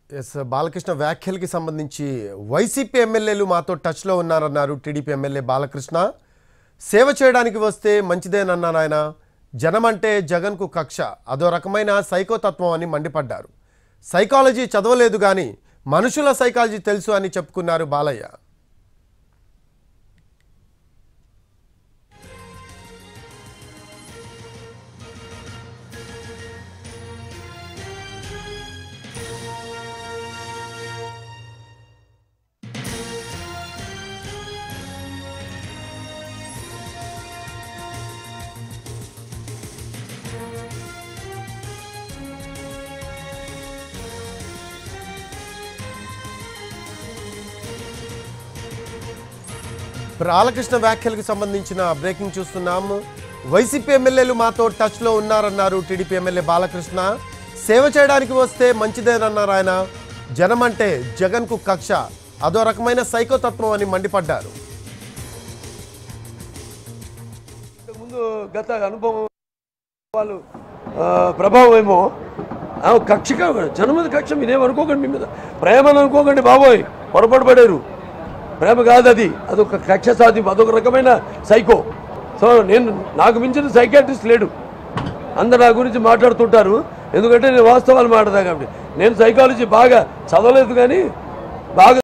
yes Balakrishna వ్యాఖ్యలకి సంబంధించి YCP ఎమ్మెల్యేలు మాతో టచ్లో ఉన్నారన్నారు టీడీపీ ఎమ్మెల్యే బాలకృష్ణ సేవ చేయడానికి వస్తే మంచిదేనన్నారు ఆయన జనం అంటే జగన్కు కక్ష అదో రకమైన సైకోతత్వం అని మండిపడ్డారు సైకాలజీ చదవలేదు కానీ మనుషుల సైకాలజీ తెలుసు అని చెప్పుకున్నారు బాలయ్య బాలకృష్ణ వ్యాఖ్యలకు సంబంధించిన బ్రేకింగ్ చూస్తున్నాము వైసీపీ ఎమ్మెల్యేలు మాతో టచ్లో ఉన్నారన్నారు టీడీపీ ఎమ్మెల్యే బాలకృష్ణ సేవ చేయడానికి వస్తే మంచిదేనన్నారు ఆయన జనం అంటే జగన్కు కక్ష అదో రకమైన సైకోతత్వం అని మండిపడ్డారు ముందు గత అనుభవం వాళ్ళు ఆ, ప్రభావం ఏమో ఆ, కక్ష కాదు జనం మీద కక్ష మీరేం అనుకోకండి మీ మీద ప్రేమను అనుకోకండి బాబోయ్ పొరపాటు పడారు ప్రేమ కాదు అది అదొక కక్ష సాధింపు అదొక రకమైన సైకో సో నేను నాకు మించిన సైకాట్రిస్ట్ లేడు అందరు నా గురించి మాట్లాడుతుంటారు ఎందుకంటే నేను వాస్తవాలు మాట్లాడదా కాబట్టి నేను సైకాలజీ బాగా చదవలేదు కానీ బాగా